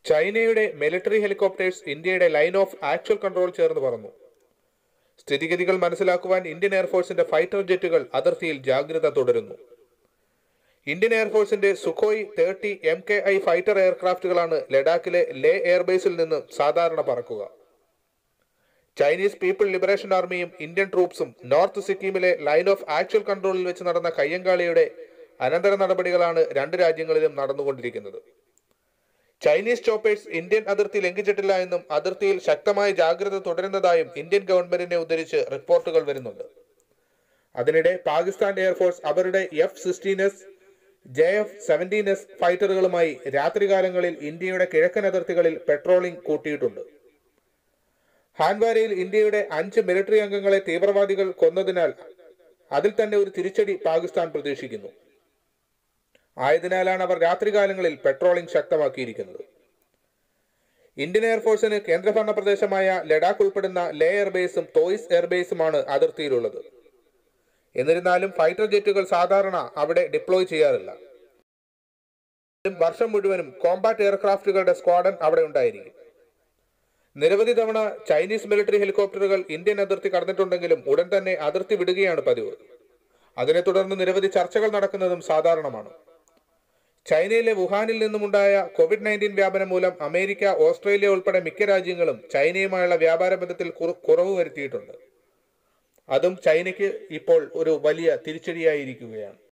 ചൈനയുടെ military helicopters ഇന്ത്യയുടെ line of actual control ചേർന്ന് പറന്നു സ്ഥിതിഗതികൾ മനസ്സിലാക്കുവാൻ ഇന്ത്യൻ എയർഫോഴ്സിന്റെ ഫൈറ്റർ ജെറ്റുകൾ അതിർത്തിയിൽ ജാഗ്രത തുടരുന്നു ഇന്ത്യൻ എയർഫോഴ്സിന്റെ Sukhoi thirty M K I fighter എയർക്രാഫ്റ്റുകളാണ് ലഡാക്കിലെ ലേ എയർബേസിൽ നിന്ന് സാധാരണ പറക്കുക ചൈനീസ് പീപ്പിൾ ലിബറേഷൻ ആർമിയും ഇന്ത്യൻ ട്രൂപ്സും നോർത്ത് സിക്കിമിലെ ലൈൻ ഓഫ് ആക്ച്വൽ കൺട്രോളിൽ വെച്ച് നടന്ന കയ്യങ്കാളിയുടെ അനന്തര നടപടികളാണ് രണ്ട് രാജ്യങ്ങളിലും നടന്നുകൊണ്ടിരിക്കുന്നത് ചൈനീസ് ചോപ്പേഴ്സ് ഇന്ത്യൻ അതിർത്തി ലംഘിച്ചിട്ടില്ല എന്നും അതിർത്തിയിൽ ശക്തമായ ജാഗ്രത തുടരുന്നതായും ഇന്ത്യൻ ഗവൺമെന്റിനെ ഉദ്ധരിച്ച് റിപ്പോർട്ടുകൾ വരുന്നുണ്ട് അതിനിടെ പാകിസ്ഥാൻ എയർഫോഴ്സ് അവരുടെ F sixteen s J F seventeen s ഫൈറ്ററുകളുമായി രാത്രികാലങ്ങളിൽ ഇന്ത്യയുടെ കിഴക്കൻ അതിർത്തികളിൽ പെട്രോളിംഗ് കൂട്ടിയിട്ടുണ്ട് ഹാൻവാരയിൽ ഇന്ത്യയുടെ അഞ്ച് മിലിറ്ററി അംഗങ്ങളെ തീവ്രവാദികൾ കൊന്നതിനാൽ അതിൽ തന്നെ ഒരു തിരിച്ചടി പാകിസ്ഥാൻ പ്രതീക്ഷിക്കുന്നു ആയതിനാലാണ് അവർ രാത്രികാലങ്ങളിൽ പെട്രോളിംഗ് ശക്തമാക്കിയിരിക്കുന്നത് ഇന്ത്യൻ എയർഫോഴ്സിന് കേന്ദ്രഭരണ പ്രദേശമായ ലഡാക്ക് ഉൾപ്പെടുന്ന ലേ എയർബേസും തോയ്സ് എയർബേസുമാണ് അതിർത്തിയിലുള്ളത് എന്നിരുന്നാലും ഫൈറ്റർ ജെറ്റുകൾ സാധാരണ അവിടെ ഡിപ്ലോയ് ചെയ്യാറില്ല വർഷം മുഴുവനും കോമ്പാറ്റ് എയർക്രാഫ്റ്റുകളുടെ സ്ക്വാഡൻ അവിടെ ഉണ്ടായിരിക്കും നിരവധി തവണ ചൈനീസ് മിലിറ്ററി ഹെലികോപ്റ്ററുകൾ ഇന്ത്യൻ അതിർത്തി കടന്നിട്ടുണ്ടെങ്കിലും ഉടൻ തന്നെ അതിർത്തി വിടുകയാണ് പതിവ് അതിനെ തുടർന്ന് നിരവധി ചർച്ചകൾ നടക്കുന്നതും സാധാരണമാണ് ചൈനയിലെ വുഹാനിൽ നിന്നുമുണ്ടായ കോവിഡ് നയൻറ്റീൻ വ്യാപനം മൂലം അമേരിക്ക ഓസ്ട്രേലിയ ഉൾപ്പെടെ മിക്ക രാജ്യങ്ങളും ചൈനയുമായുള്ള വ്യാപാര ബന്ധത്തിൽ കുറ- കുറവ് വരുത്തിയിട്ടുണ്ട് അതും ചൈനയ്ക്ക് ഇപ്പോൾ ഒരു വലിയ തിരിച്ചടിയായിരിക്കുകയാണ്